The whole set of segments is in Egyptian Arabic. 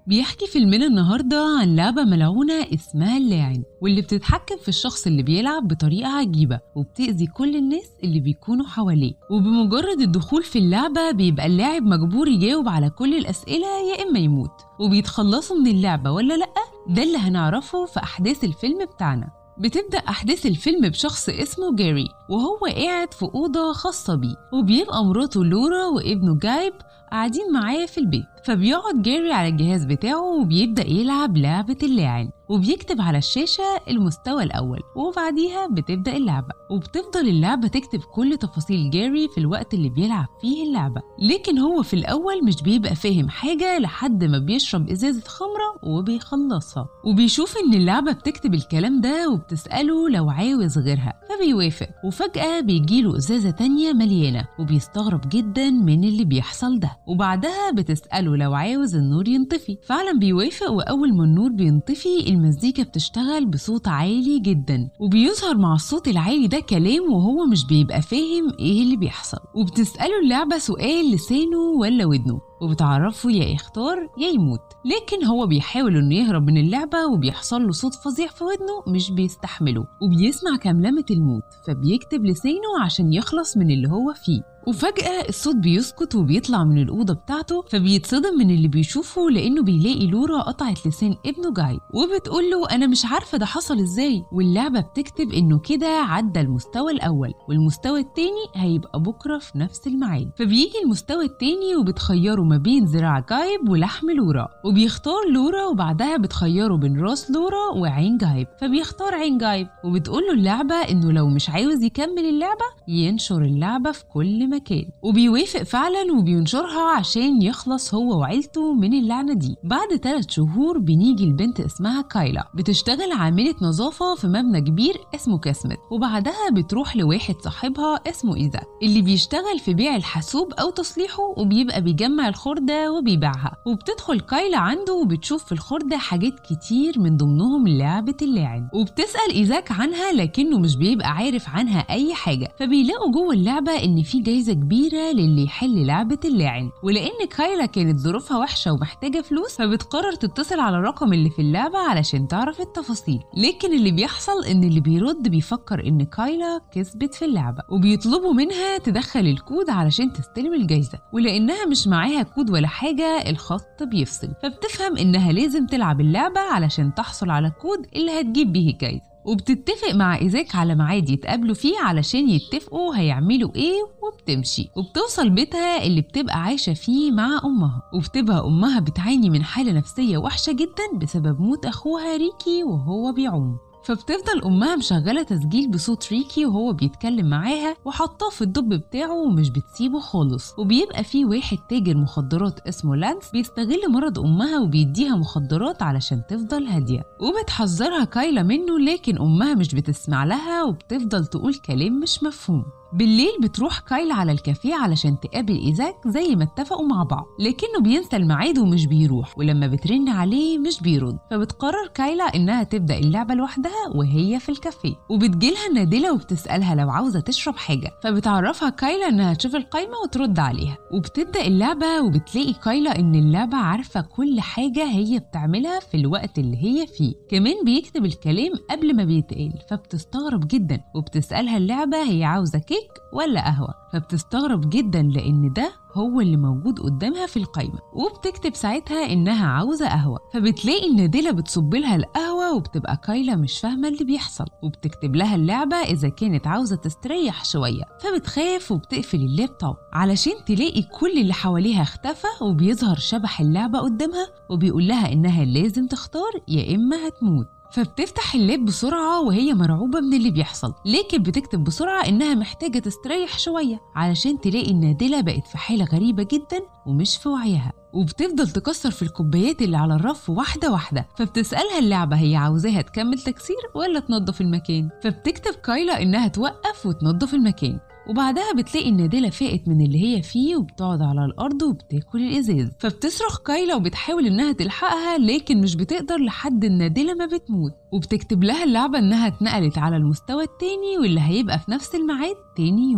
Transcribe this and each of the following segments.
بيحكي فيلمنا النهاردة عن لعبة ملعونة اسمها اللاعن واللي بتتحكم في الشخص اللي بيلعب بطريقة عجيبة وبتأذي كل الناس اللي بيكونوا حواليه وبمجرد الدخول في اللعبة بيبقى اللاعب مجبور يجاوب على كل الأسئلة يا إما يموت وبيتخلصوا من اللعبة ولا لأ ده اللي هنعرفه في أحداث الفيلم بتاعنا بتبدأ أحداث الفيلم بشخص اسمه جاري وهو قاعد في أوضة خاصة بيه وبيبقى مراته لورا وابنه جايب قاعدين معاه في البيت فبيقعد جاري على الجهاز بتاعه وبيبدأ يلعب لعبة اللاعن وبيكتب على الشاشة المستوى الأول وبعديها بتبدأ اللعبة وبتفضل اللعبة تكتب كل تفاصيل جاري في الوقت اللي بيلعب فيه اللعبة لكن هو في الأول مش بيبقى فاهم حاجة لحد ما بيشرب إزازة خمرة وبيخلصها وبيشوف إن اللعبة بتكتب الكلام ده وبتسأله لو عاوز غيرها فبيوافق وفجأة بيجيله إزازة تانية مليانة وبيستغرب جدا من اللي بيحصل ده وبعدها بتسأله لو عاوز النور ينطفي فعلا بيوافق وأول ما النور بينطفي المزيكا بتشتغل بصوت عالي جدا وبيظهر مع الصوت العالي ده كلام وهو مش بيبقى فاهم ايه اللي بيحصل وبتسأله اللعبة سؤال لسانه ولا ودنه وبتعرفه يا يختار يا يموت لكن هو بيحاول انه يهرب من اللعبة وبيحصل له صوت فظيع في ودنه مش بيستحمله وبيسمع كملمة الموت فبيكتب لسانه عشان يخلص من اللي هو فيه وفجأة الصوت بيسكت وبيطلع من الأوضة بتاعته فبيتصدم من اللي بيشوفه لأنه بيلاقي لورا قطعت لسان ابنه جاي وبتقول له أنا مش عارفة ده حصل إزاي واللعبة بتكتب إنه كده عدى المستوى الأول والمستوى التاني هيبقى بكرة في نفس الميعاد فبيجي المستوى التاني وبتخيره ما بين ذراع جايب ولحم لورا وبيختار لورا وبعدها بتخيره بين راس لورا وعين جايب فبيختار عين جايب وبتقول له اللعبة إنه لو مش عاوز يكمل اللعبة ينشر اللعبة في كل مكان وبيوافق فعلا وبينشرها عشان يخلص هو وعيلته من اللعنة دي بعد ثلاث شهور بنيجي البنت اسمها كايلا بتشتغل عاملة نظافة في مبنى كبير اسمه كاسمت وبعدها بتروح لواحد صاحبها اسمه إيزاك اللي بيشتغل في بيع الحاسوب أو تصليحه وبيبقى بيجمع الخردة وبيبيعها وبتدخل كايلا عنده وبتشوف في الخردة حاجات كتير من ضمنهم لعبة اللاعن وبتسأل إيزاك عنها لكنه مش بيبقى عارف عنها أي حاجة فبيلاقوا جوه اللعبة إن في جايزة كبيرة للي يحل لعبة اللاعن ولأن كايلا كانت ظروفها وحشة ومحتاجة فلوس فبتقرر تتصل على الرقم اللي في اللعبة علشان تعرف التفاصيل لكن اللي بيحصل إن اللي بيرد بيفكر إن كايلا كسبت في اللعبة وبيطلبوا منها تدخل الكود علشان تستلم الجايزة ولأنها مش معاها كود ولا حاجة الخط بيفصل فبتفهم إنها لازم تلعب اللعبة علشان تحصل على الكود اللي هتجيب بيه الجايزة وبتتفق مع إيزاك على ميعاد يتقابلوا فيه علشان يتفقوا هيعملوا إيه وبتمشي وبتوصل بيتها اللي بتبقى عايشة فيه مع أمها وبتبقى أمها بتعاني من حالة نفسية وحشة جدا بسبب موت أخوها ريكي وهو بيعوم فبتفضل أمها مشغلة تسجيل بصوت ريكي وهو بيتكلم معاها وحطاه في الدب بتاعه ومش بتسيبه خالص وبيبقى في واحد تاجر مخدرات اسمه لانس بيستغل مرض أمها وبيديها مخدرات علشان تفضل هادية وبتحذرها كايلا منه لكن أمها مش بتسمع لها وبتفضل تقول كلام مش مفهوم بالليل بتروح كايلا على الكافيه علشان تقابل إيزاك زي ما اتفقوا مع بعض لكنه بينسى الميعاد ومش بيروح ولما بترن عليه مش بيرد فبتقرر كايلا إنها تبدأ اللعبة لوحدها وهي في الكافيه وبتجيلها نادلة وبتسألها لو عاوزة تشرب حاجة فبتعرفها كايلا إنها تشوف القايمة وترد عليها وبتبدأ اللعبة وبتلاقي كايلا إن اللعبة عارفة كل حاجة هي بتعملها في الوقت اللي هي فيه كمان بيكتب الكلام قبل ما بيتقال فبتستغرب جدا وبتسألها اللعبة هي عاوزة كيك ولا قهوة فبتستغرب جدا لأن ده هو اللي موجود قدامها في القايمة وبتكتب ساعتها إنها عاوزة قهوة فبتلاقي النادلة بتصب لها القهوة وبتبقى كايلا مش فاهمة اللي بيحصل وبتكتب لها اللعبة إذا كانت عاوزة تستريح شوية فبتخاف وبتقفل اللابتوب علشان تلاقي كل اللي حواليها اختفى وبيظهر شبح اللعبة قدامها وبيقول لها إنها لازم تختار يا إما هتموت فبتفتح اللاب بسرعة وهي مرعوبة من اللي بيحصل لكن بتكتب بسرعة إنها محتاجة تستريح شوية علشان تلاقي النادلة بقت في حالة غريبة جدا ومش في وعيها وبتفضل تكسر في الكوبايات اللي على الرف واحدة واحدة فبتسألها اللعبة هي عاوزاها تكمل تكسير ولا تنظف المكان فبتكتب كايلا إنها توقف وتنظف المكان وبعدها بتلاقي النادلة فاقت من اللي هي فيه وبتقعد على الأرض وبتاكل الإزاز فبتصرخ كايلا وبتحاول إنها تلحقها لكن مش بتقدر لحد النادلة ما بتموت وبتكتب لها اللعبة إنها اتنقلت على المستوى التاني واللي هيبقى في نفس الميعاد تاني يوم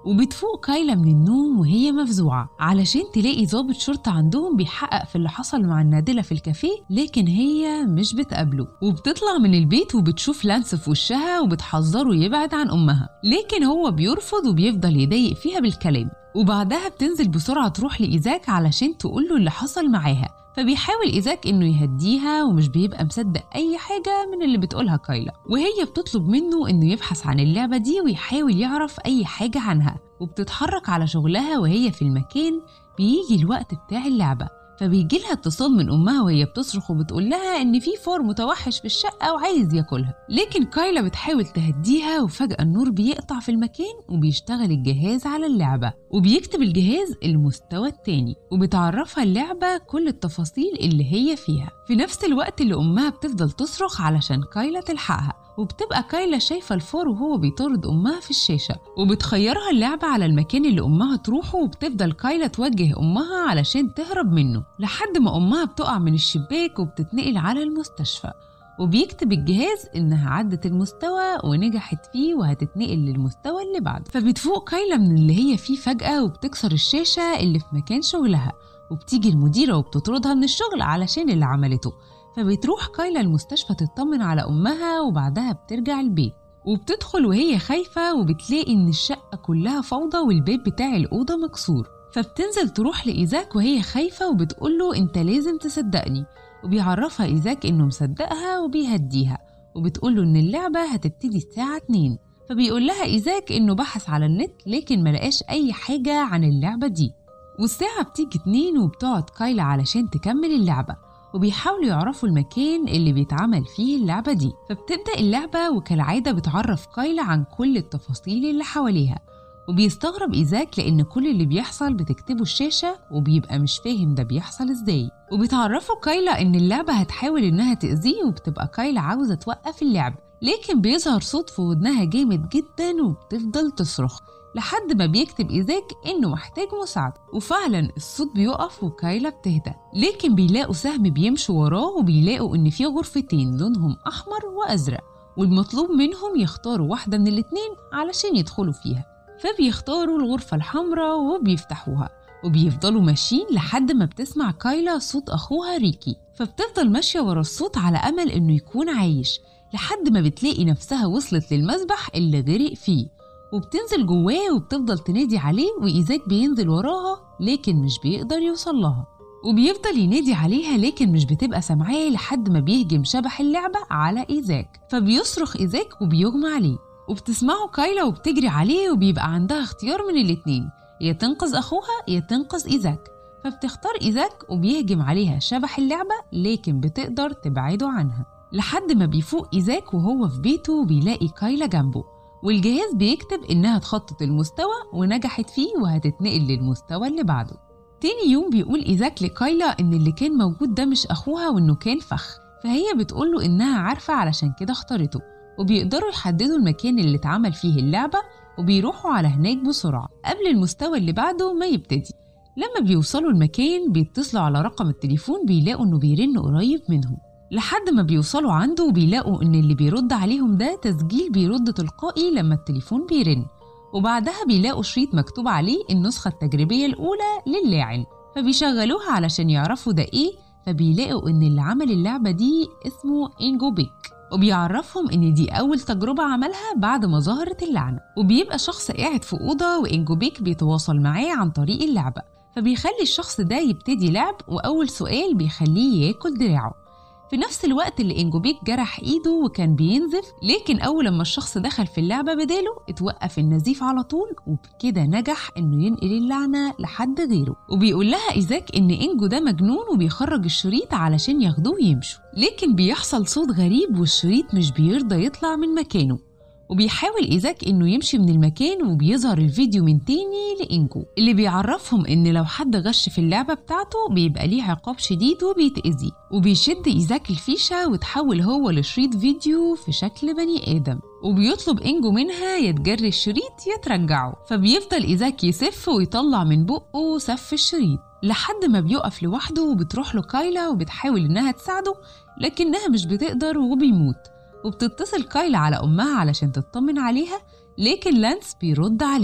وبتفوق كايلا من النوم وهي مفزوعة علشان تلاقي ضابط شرطة عندهم بيحقق في اللي حصل مع النادلة في الكافيه لكن هي مش بتقابله وبتطلع من البيت وبتشوف لانس في وشها وبتحذره يبعد عن أمها لكن هو بيرفض وبيفضل يضايق فيها بالكلام وبعدها بتنزل بسرعة تروح لإيزاك علشان تقوله اللي حصل معاها فبيحاول إيزاك إنه يهديها ومش بيبقى مصدق أي حاجة من اللي بتقولها كايلا وهي بتطلب منه إنه يبحث عن اللعبة دي ويحاول يعرف أي حاجة عنها وبتتحرك على شغلها وهي في المكان بيجي الوقت بتاع اللعبة فبيجي لها اتصال من امها وهي بتصرخ وبتقول لها ان في فار متوحش في الشقه وعايز ياكلها لكن كايلا بتحاول تهديها وفجاه النور بيقطع في المكان وبيشتغل الجهاز على اللعبه وبيكتب الجهاز المستوى التاني وبتعرفها اللعبه كل التفاصيل اللي هي فيها في نفس الوقت اللي امها بتفضل تصرخ علشان كايلا تلحقها وبتبقى كايلا شايفة الفار وهو بيطارد أمها في الشاشة وبتخيرها اللعبة على المكان اللي أمها تروحه وبتفضل كايلا توجه أمها علشان تهرب منه لحد ما أمها بتقع من الشباك وبتتنقل على المستشفى وبيكتب الجهاز إنها عدت المستوى ونجحت فيه وهتتنقل للمستوى اللي بعده فبتفوق كايلا من اللي هي فيه فجأة وبتكسر الشاشة اللي في مكان شغلها وبتيجي المديرة وبتطردها من الشغل علشان اللي عملته فبتروح كايلا المستشفى تطمن على أمها وبعدها بترجع البيت وبتدخل وهي خايفة وبتلاقي إن الشقة كلها فوضى والباب بتاع الأوضة مكسور فبتنزل تروح لإيزاك وهي خايفة وبتقوله أنت لازم تصدقني وبيعرفها إيزاك إنه مصدقها وبيهديها وبتقوله إن اللعبة هتبتدي الساعة 2 فبيقول لها إيزاك إنه بحث على النت لكن ملقاش أي حاجة عن اللعبة دي والساعة بتيجي اتنين وبتقعد كايلا علشان تكمل اللعبة وبيحاولوا يعرفوا المكان اللي بيتعمل فيه اللعبة دي فبتبدأ اللعبة وكالعادة بتعرف كايلا عن كل التفاصيل اللي حواليها وبيستغرب إيزاك لأن كل اللي بيحصل بتكتبه الشاشة وبيبقى مش فاهم ده بيحصل إزاي وبتعرفه كايلا إن اللعبة هتحاول إنها تأذيه وبتبقى كايلا عاوزة توقف اللعب لكن بيظهر صوت في ودنها جامد جدا وبتفضل تصرخ لحد ما بيكتب إيزاك إنه محتاج مساعدة وفعلا الصوت بيقف وكايلا بتهدى لكن بيلاقوا سهم بيمشوا وراه وبيلاقوا إن في غرفتين لونهم أحمر وأزرق والمطلوب منهم يختاروا واحدة من الاتنين علشان يدخلوا فيها فبيختاروا الغرفة الحمراء وبيفتحوها وبيفضلوا ماشيين لحد ما بتسمع كايلا صوت أخوها ريكي فبتفضل ماشية ورا الصوت على أمل إنه يكون عايش لحد ما بتلاقي نفسها وصلت للمسبح اللي غرق فيه وبتنزل جواه وبتفضل تنادي عليه وإيزاك بينزل وراها لكن مش بيقدر يوصل لها وبيفضل ينادي عليها لكن مش بتبقى سامعاه لحد ما بيهجم شبح اللعبة على إيزاك فبيصرخ إيزاك وبيغمى عليه وبتسمعه كايلا وبتجري عليه وبيبقى عندها اختيار من الاتنين يا تنقذ أخوها يا تنقذ إيزاك فبتختار إيزاك وبيهجم عليها شبح اللعبة لكن بتقدر تبعده عنها لحد ما بيفوق إيزاك وهو في بيته وبيلاقي كايلا جنبه والجهاز بيكتب إنها تخطط المستوى ونجحت فيه وهتتنقل للمستوى اللي بعده تاني يوم بيقول إيزاك لكايلا إن اللي كان موجود ده مش أخوها وإنه كان فخ فهي بتقوله إنها عارفة علشان كده اختارته وبيقدروا يحددوا المكان اللي اتعمل فيه اللعبة وبيروحوا على هناك بسرعة قبل المستوى اللي بعده ما يبتدي لما بيوصلوا المكان بيتصلوا على رقم التليفون بيلاقوا إنه بيرن قريب منهم لحد ما بيوصلوا عنده وبيلاقوا إن اللي بيرد عليهم ده تسجيل بيرد تلقائي لما التليفون بيرن وبعدها بيلاقوا شريط مكتوب عليه النسخة التجريبية الأولى للاعن فبيشغلوها علشان يعرفوا ده إيه فبيلاقوا إن اللي عمل اللعبة دي اسمه إنجو بيك وبيعرفهم إن دي أول تجربة عملها بعد ما ظهرت اللعنة وبيبقى شخص قاعد في أوضة وإنجو بيك بيتواصل معاه عن طريق اللعبة فبيخلي الشخص ده يبتدي لعب وأول سؤال بيخليه ياكل دراعه في نفس الوقت اللي إنجوبيك جرح إيده وكان بينزف لكن أول لما الشخص دخل في اللعبة بداله اتوقف النزيف على طول وبكده نجح إنه ينقل اللعنة لحد غيره وبيقول لها إيزاك إن إنجو ده مجنون وبيخرج الشريط علشان ياخدوه ويمشوا لكن بيحصل صوت غريب والشريط مش بيرضى يطلع من مكانه وبيحاول إيزاك إنه يمشي من المكان وبيظهر الفيديو من تاني لإنجو اللي بيعرفهم إن لو حد غش في اللعبة بتاعته بيبقى ليه عقاب شديد وبيتأذي وبيشد إيزاك الفيشة وتحول هو لشريط فيديو في شكل بني آدم وبيطلب إنجو منها يا تجري الشريط يا ترجعه فبيفضل إيزاك يسف ويطلع من بقه سف الشريط لحد ما بيقف لوحده وبتروح له كايلا وبتحاول إنها تساعده لكنها مش بتقدر وبيموت وبتتصل كايلا على أمها علشان تطمن عليها لكن لانس بيرد عليها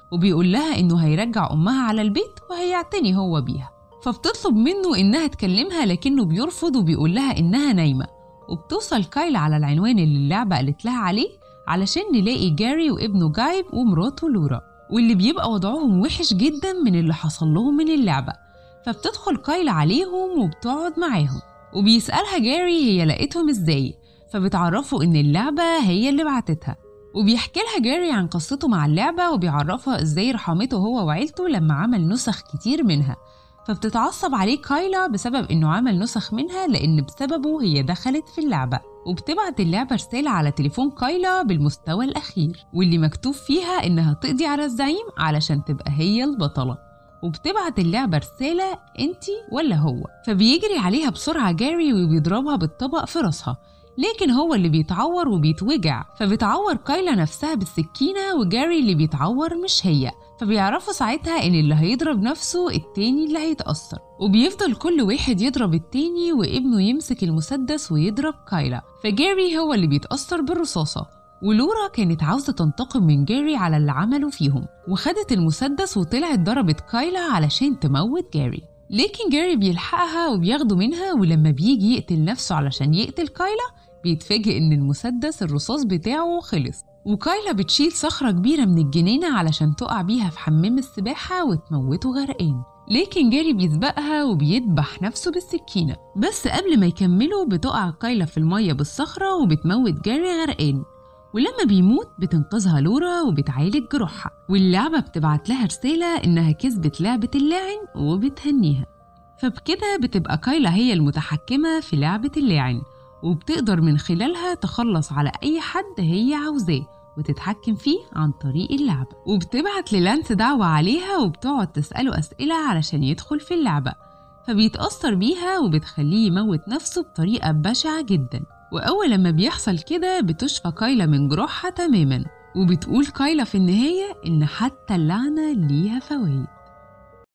وبيقول لها إنه هيرجع أمها على البيت وهيعتني هو بيها فبتطلب منه إنها تكلمها لكنه بيرفض وبيقول لها إنها نايمة وبتوصل كايلا على العنوان اللي اللعبة قالت لها عليه علشان نلاقي جاري وابنه جايب ومراته لورا واللي بيبقى وضعهم وحش جدا من اللي حصل لهم من اللعبة فبتدخل كايلا عليهم وبتقعد معاهم وبيسألها جاري هي لقيتهم ازاي فبتعرفه إن اللعبة هي اللي بعتتها وبيحكي لها جاري عن قصته مع اللعبة وبيعرفها ازاي رحمته هو وعيلته لما عمل نسخ كتير منها فبتتعصب عليه كايلا بسبب انه عمل نسخ منها لان بسببه هي دخلت في اللعبة وبتبعت اللعبة رسالة على تليفون كايلا بالمستوى الأخير واللي مكتوب فيها إنها تقضي على الزعيم علشان تبقى هي البطلة وبتبعت اللعبة رسالة انتي ولا هو فبيجري عليها بسرعة جاري وبيضربها بالطبق في راسها لكن هو اللي بيتعور وبيتوجع فبتعور كايلا نفسها بالسكينة وجاري اللي بيتعور مش هي فبيعرفوا ساعتها إن اللي هيضرب نفسه التاني اللي هيتأثر وبيفضل كل واحد يضرب التاني وابنه يمسك المسدس ويضرب كايلا فجاري هو اللي بيتأثر بالرصاصة ولورا كانت عاوزة تنتقم من جاري على اللي عمله فيهم وخدت المسدس وطلعت ضربت كايلا علشان تموت جاري لكن جاري بيلحقها وبياخده منها ولما بيجي يقتل نفسه علشان يقتل كايلا بيتفاجئ إن المسدس الرصاص بتاعه خلص وكايلا بتشيل صخرة كبيرة من الجنينة علشان تقع بيها في حمام السباحة وتموته غرقان لكن جاري بيسبقها وبيدبح نفسه بالسكينة بس قبل ما يكملوا بتقع كايلا في المية بالصخرة وبتموت جاري غرقان ولما بيموت بتنقذها لورا وبتعالج جروحها واللعبة بتبعت لها رسالة إنها كسبت لعبة اللاعن وبتهنيها فبكده بتبقى كايلا هي المتحكمة في لعبة اللاعن وبتقدر من خلالها تخلص على أي حد هي عاوزاه وتتحكم فيه عن طريق اللعبة وبتبعت للانس دعوة عليها وبتقعد تسأله أسئلة علشان يدخل في اللعبة فبيتأثر بيها وبتخليه يموت نفسه بطريقة بشعة جدا وأول لما بيحصل كده بتشفى كايلا من جروحها تماما وبتقول كايلا في النهاية إن حتى اللعنة ليها فوائد